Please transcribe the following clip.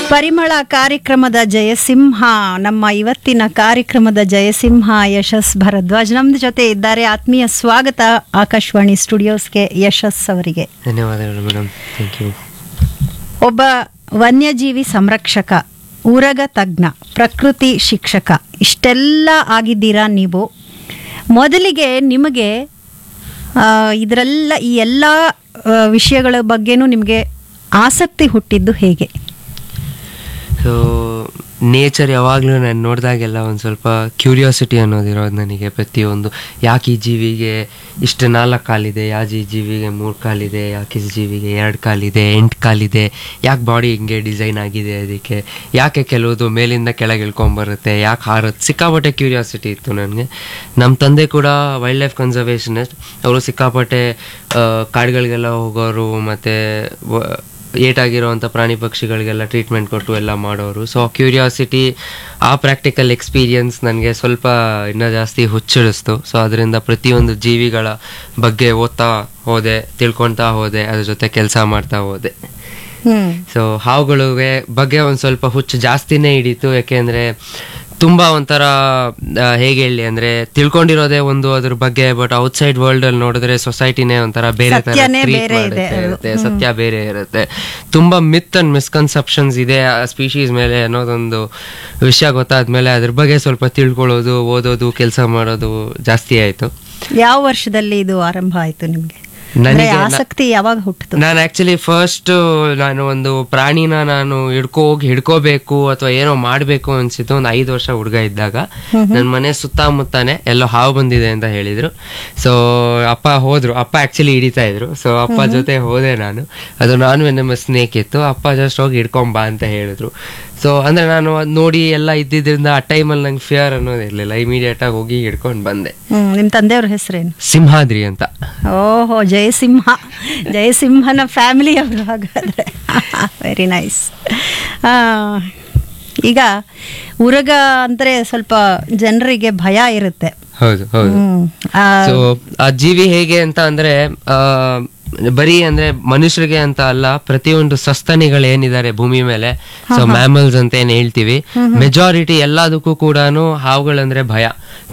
ಪರಿಮಳ ಕಾರ್ಯಕ್ರಮದ ಜಯಸಿಂಹ ನಮ್ಮ ಇವತ್ತಿನ ಕಾರ್ಯಕ್ರಮದ ಜಯಸಿಂಹ ಯಶಸ್ ಭರದ್ವಾಜ್ ನಮ್ದು ಜೊತೆ ಇದ್ದಾರೆ ಆತ್ಮೀಯ ಸ್ವಾಗತ ಆಕಾಶವಾಣಿ ಸ್ಟುಡಿಯೋಸ್ಗೆ ಯಶಸ್ ಅವರಿಗೆ ಧನ್ಯವಾದಗಳು ಮೇಡಮ್ ಥ್ಯಾಂಕ್ ಯು ಒಬ್ಬ ವನ್ಯಜೀವಿ ಸಂರಕ್ಷಕ ಉರಗ ತಜ್ಞ ಪ್ರಕೃತಿ ಶಿಕ್ಷಕ ಇಷ್ಟೆಲ್ಲ ಆಗಿದ್ದೀರಾ ನೀವು ಮೊದಲಿಗೆ ನಿಮಗೆ ಇದರೆಲ್ಲ ಈ ಎಲ್ಲ ಆ, ವಿಷಯಗಳ ಬಗ್ಗೆನೂ ನಿಮಗೆ ಆಸಕ್ತಿ ಹುಟ್ಟಿದ್ದು ಹೇಗೆ ಸೊ ನೇಚರ್ ಯಾವಾಗಲೂ ನಾನು ನೋಡಿದಾಗೆಲ್ಲ ಒಂದು ಸ್ವಲ್ಪ ಕ್ಯೂರಿಯಾಸಿಟಿ ಅನ್ನೋದಿರೋದು ನನಗೆ ಪ್ರತಿಯೊಂದು ಯಾಕೆ ಈ ಜೀವಿಗೆ ಇಷ್ಟು ನಾಲ್ಕು ಕಾಲಿದೆ ಯಾಕೆ ಈ ಜೀವಿಗೆ ಮೂರು ಕಾಲಿದೆ ಯಾಕೆ ಈ ಜೀವಿಗೆ ಎರಡು ಕಾಲಿದೆ ಎಂಟು ಕಾಲಿದೆ ಯಾಕೆ ಬಾಡಿ ಹಿಂಗೆ ಡಿಸೈನ್ ಆಗಿದೆ ಅದಕ್ಕೆ ಯಾಕೆ ಕೆಲವುದು ಮೇಲಿಂದ ಕೆಳಗೆ ಇಳ್ಕೊಂಬರುತ್ತೆ ಯಾಕೆ ಹಾರುತ್ತೆ ಸಿಕ್ಕಾಪಟ್ಟೆ ಕ್ಯೂರಿಯಾಸಿಟಿ ಇತ್ತು ನನಗೆ ನಮ್ಮ ತಂದೆ ಕೂಡ ವೈಲ್ಡ್ ಲೈಫ್ ಕನ್ಸರ್ವೇಷನಿಸ್ಟ್ ಅವರು ಸಿಕ್ಕಾಪಟ್ಟೆ ಆ, ಕಾಡುಗಳಿಗೆಲ್ಲ ಹೋಗೋರು ಮತ್ತು ಏಟಾಗಿರೋವಂಥ ಪ್ರಾಣಿ ಪಕ್ಷಿಗಳಿಗೆಲ್ಲ ಟ್ರೀಟ್ಮೆಂಟ್ ಕೊಟ್ಟು ಎಲ್ಲ ಮಾಡೋರು ಸೊ ಕ್ಯೂರಿಯಾಸಿಟಿ ಆ ಪ್ರಾಕ್ಟಿಕಲ್ ಎಕ್ಸ್ಪೀರಿಯನ್ಸ್ ನನಗೆ ಸ್ವಲ್ಪ ಇನ್ನೂ ಜಾಸ್ತಿ ಹುಚ್ಚಿಡಿಸ್ತು ಸೊ ಅದರಿಂದ ಪ್ರತಿಯೊಂದು ಜೀವಿಗಳ ಬಗ್ಗೆ ಓದ್ತಾ ಹೋದೆ ತಿಳ್ಕೊಳ್ತಾ ಹೋದೆ ಅದ್ರ ಜೊತೆ ಕೆಲಸ ಮಾಡ್ತಾ ಹೋದೆ ಹ್ಮ್ ಸೊ ಹಾವುಗಳಿಗೆ ಬಗ್ಗೆ ಒಂದು ಸ್ವಲ್ಪ ಹುಚ್ಚು ಜಾಸ್ತಿನೇ ಹಿಡೀತು ಯಾಕೆಂದರೆ ತುಂಬ ಒಂಥರ ಆ, ಹೇಗೆ ಹೇಳಿ ಅಂದರೆ ತಿಳ್ಕೊಂಡಿರೋದೇ ಒಂದು ಅದ್ರ ಬಗ್ಗೆ ಬಟ್ ಔಟ್ಸೈಡ್ ವರ್ಲ್ಡಲ್ಲಿ ನೋಡಿದ್ರೆ ಸೊಸೈಟಿನೇ ಒಂಥರ ಬೇರೆ ಥರ ಸತ್ಯನೇ treat ಬೇರೆ ಇದೆ ಮಾಡುತ್ತೆ ಅದು. ಇರುತ್ತೆ ಸತ್ಯ ಬೇರೆ ಇರುತ್ತೆ ತುಂಬ ಮಿತ್ ಅಂಡ್ ಮಿಸ್ಕನ್ಸೆಪ್ಷನ್ಸ್ ಇದೆ ಆ ಸ್ಪೀಶೀಸ್ ಮೇಲೆ ಅನ್ನೋದೊಂದು ವಿಷಯ ಗೊತ್ತಾದ್ಮೇಲೆ ಅದ್ರ ಬಗ್ಗೆ ಸ್ವಲ್ಪ ತಿಳ್ಕೊಳ್ಳೋದು ಓದೋದು ಕೆಲಸ ಮಾಡೋದು ಜಾಸ್ತಿ ಆಯಿತು ಯಾವ ವರ್ಷದಲ್ಲಿ ಇದು ಆರಂಭ ಆಯ್ತು ನಿಮ್ಗೆ ನನಗೆ ಅಂದ್ರೆ ನ- ಆಸಕ್ತಿ ಯಾವಾಗ ಹುಟ್ಟಿತು ನಾನು ಆಕ್ಚುಲಿ ಫಸ್ಟ್ ನಾನು ಒಂದು ಪ್ರಾಣಿನ ನಾನು ಹಿಡ್ಕೋ ಹೋಗಿ ಹಿಡ್ಕೋಬೇಕು ಅಥವಾ ಏನೋ ಮಾಡಬೇಕು ಅನ್ಸಿತ್ತು ಒಂದು ಐದು ವರ್ಷ ಹುಡುಗ ಇದ್ದಾಗ ನನ್ನ ಮನೆ ಸುತ್ತಮುತ್ತಾನೆ ಎಲ್ಲೋ ಹಾವು ಬಂದಿದೆ ಅಂತ ಹೇಳಿದ್ರು ಸೊ ಅಪ್ಪ ಹೋದ್ರು ಅಪ್ಪ ಆಕ್ಚುಲಿ ಹಿಡಿತಾ ಇದ್ರು ಸೊ ಅಪ್ಪ ಜೊತೆ ಹೋದೆ ನಾನು ಅದು ನಾನು ನಮ್ಮ ಸ್ನೇಕ್ ಇತ್ತು ಅಪ್ಪ ಜಸ್ಟ್ ಹೋಗಿ ಹಿಡ್ಕೊಂಬಾ ಅಂತ ಹೇಳಿದ್ರು ಸೊ ಅಂದ್ರೆ ನಾನು ಅದ್ ನೋಡಿ ಎಲ್ಲ ಇದ್ದಿದ್ರಿಂದ ಆ ಟೈಮಲ್ಲಿ ನಂಗೆ ಫಿಯರ್ ಅನ್ನೋದಿರ್ಲಿಲ್ಲ ಇಮಿಡಿಯೇಟ್ ಆಗಿ ಹೋಗಿ ಹಿಡ್ಕೊಂಡು ಬಂದೆ ಹ್ಮ್ ನಿಮ್ ತಂದೆಯವ್ರ ಹೆಸರೇನು ಸಿಂಹಾದ್ರಿ ಅಂತ ಓಹೋ ಜಯಸಿಂಹ ಜಯಸಿಂಹನ ಫ್ಯಾಮಿಲಿ ಅವರು ಹಾಗಾದ್ರೆ ವೆರಿ ನೈಸ್ ಈಗ ಉರಗ ಅಂದ್ರೆ ಸ್ವಲ್ಪ ಜನರಿಗೆ ಭಯ ಇರುತ್ತೆ ಹೌದು ಹೌದು ಹ್ಮ್ ಆ, ಸೊ ಆ ಜೀವಿ ಹೇಗೆ ಅಂತ ಅಂದ್ರೆ ಆ, ಬರೀ ಅಂದ್ರೆ ಮನುಷ್ಯರಿಗೆ ಅಂತ ಅಲ್ಲ ಪ್ರತಿಯೊಂದು ಸಸ್ತನಿಗಳು ಏನಿದ್ದಾರೆ ಭೂಮಿ ಮೇಲೆ ಸೊ ಮ್ಯಾಮಲ್ಸ್ ಅಂತ ಏನ್ ಹೇಳ್ತೀವಿ ಮೆಜಾರಿಟಿ ಎಲ್ಲದಕ್ಕೂ ಕೂಡ ಹಾವುಗಳಂದ್ರೆ ಭಯ